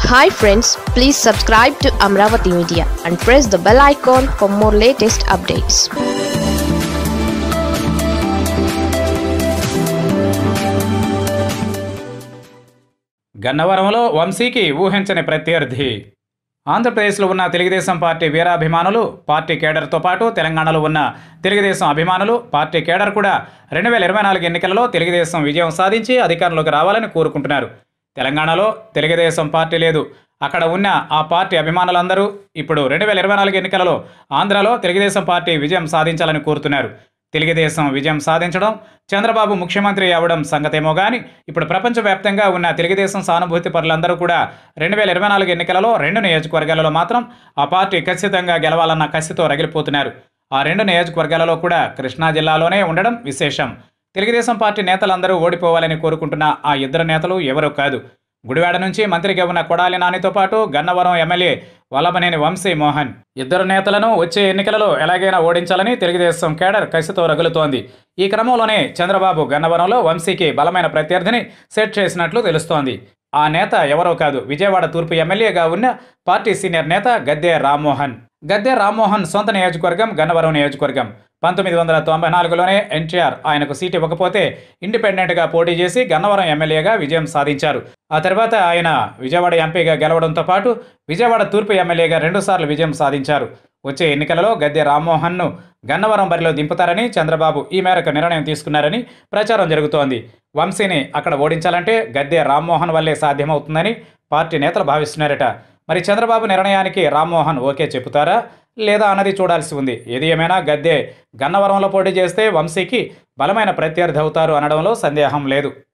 hi friends please subscribe to Amaravati media and press the bell icon for more latest updates గన్నవరంలో వంశీకి ఊహించని ప్రత్యర్థి ఆంధ్రప్రదేశ్లో ఉన్న తెలుగుదేశం పార్టీ వీరాభిమానులు పార్టీ కేడర్తో పాటు తెలంగాణలో ఉన్న తెలుగుదేశం అభిమానులు పార్టీ కేడర్ కూడా రెండు వేల ఇరవై నాలుగు ఎన్నికలలో తెలుగుదేశం విజయం సాధించి అధికారంలోకి రావాలని కోరుకుంటున్నారు తెలంగాణలో తెలుగుదేశం పార్టీ లేదు అక్కడ ఉన్న ఆ పార్టీ అభిమానులందరూ ఇప్పుడు రెండు వేల ఇరవై నాలుగు ఎన్నికలలో ఆంధ్రాలో తెలుగుదేశం పార్టీ విజయం సాధించాలని కోరుతున్నారు తెలుగుదేశం విజయం సాధించడం చంద్రబాబు ముఖ్యమంత్రి అవ్వడం సంగతేమో కానీ ఇప్పుడు ప్రపంచవ్యాప్తంగా ఉన్న తెలుగుదేశం సానుభూతి పరులందరూ కూడా రెండు వేల ఇరవై నాలుగు ఎన్నికలలో రెండు నియోజకవర్గాలలో మాత్రం ఆ పార్టీ ఖచ్చితంగా గెలవాలన్న కసితో రగిలిపోతున్నారు ఆ రెండు నియోజకవర్గాలలో కూడా కృష్ణా జిల్లాలోనే ఉండడం విశేషం తెలుగుదేశం పార్టీ నేతలందరూ ఓడిపోవాలని కోరుకుంటున్న ఆ ఇద్దరు నేతలు ఎవరూ కాదు గుడివాడ నుంచి మంత్రిగా ఉన్న కొడాలి నానితో పాటు గన్నవరం ఎమ్మెల్యే వల్లభనేని వంశీ మోహన్ ఇద్దరు నేతలను వచ్చే ఎన్నికలలో ఎలాగైనా ఓడించాలని తెలుగుదేశం కేడర్ కసితో రగులుతోంది ఈ క్రమంలోనే చంద్రబాబు గన్నవరంలో వంశీకి బలమైన ప్రత్యర్థిని సెట్ చేసినట్లు తెలుస్తోంది ఆ నేత ఎవరో కాదు విజయవాడ తూర్పు ఎమ్మెల్యేగా ఉన్న పార్టీ సీనియర్ నేత గద్దె రామ్మోహన్ గద్దె రామ్మోహన్ సొంత నియోజకవర్గం గన్నవరం నియోజకవర్గం పంతొమ్మిది వందల తొంభై నాలుగులోనే ఎన్టీఆర్ ఆయనకు సీటు ఇవ్వకపోతే ఇండిపెండెంట్గా పోటీ చేసి గన్నవరం ఎమ్మెల్యేగా విజయం సాధించారు ఆ తర్వాత ఆయన విజయవాడ ఎంపీగా గెలవడంతో పాటు విజయవాడ తూర్పు ఎమ్మెల్యేగా రెండుసార్లు విజయం సాధించారు వచ్చే ఎన్నికలలో గద్దె రామ్మోహన్ను గన్నవరం బరిలో దింపుతారని చంద్రబాబు ఈ మేరకు నిర్ణయం తీసుకున్నారని ప్రచారం జరుగుతోంది వంశీని అక్కడ ఓడించాలంటే గద్దె రామ్మోహన్ వల్లే సాధ్యమవుతుందని పార్టీ నేతలు భావిస్తున్నారట మరి చంద్రబాబు నిర్ణయానికి రామ్మోహన్ ఓకే చెబుతారా లేదా అన్నది చూడాల్సి ఉంది ఏది ఏమైనా గద్దె గన్నవరంలో పోటీ చేస్తే వంశీకి బలమైన ప్రత్యర్థి అవుతారు అనడంలో సందేహం లేదు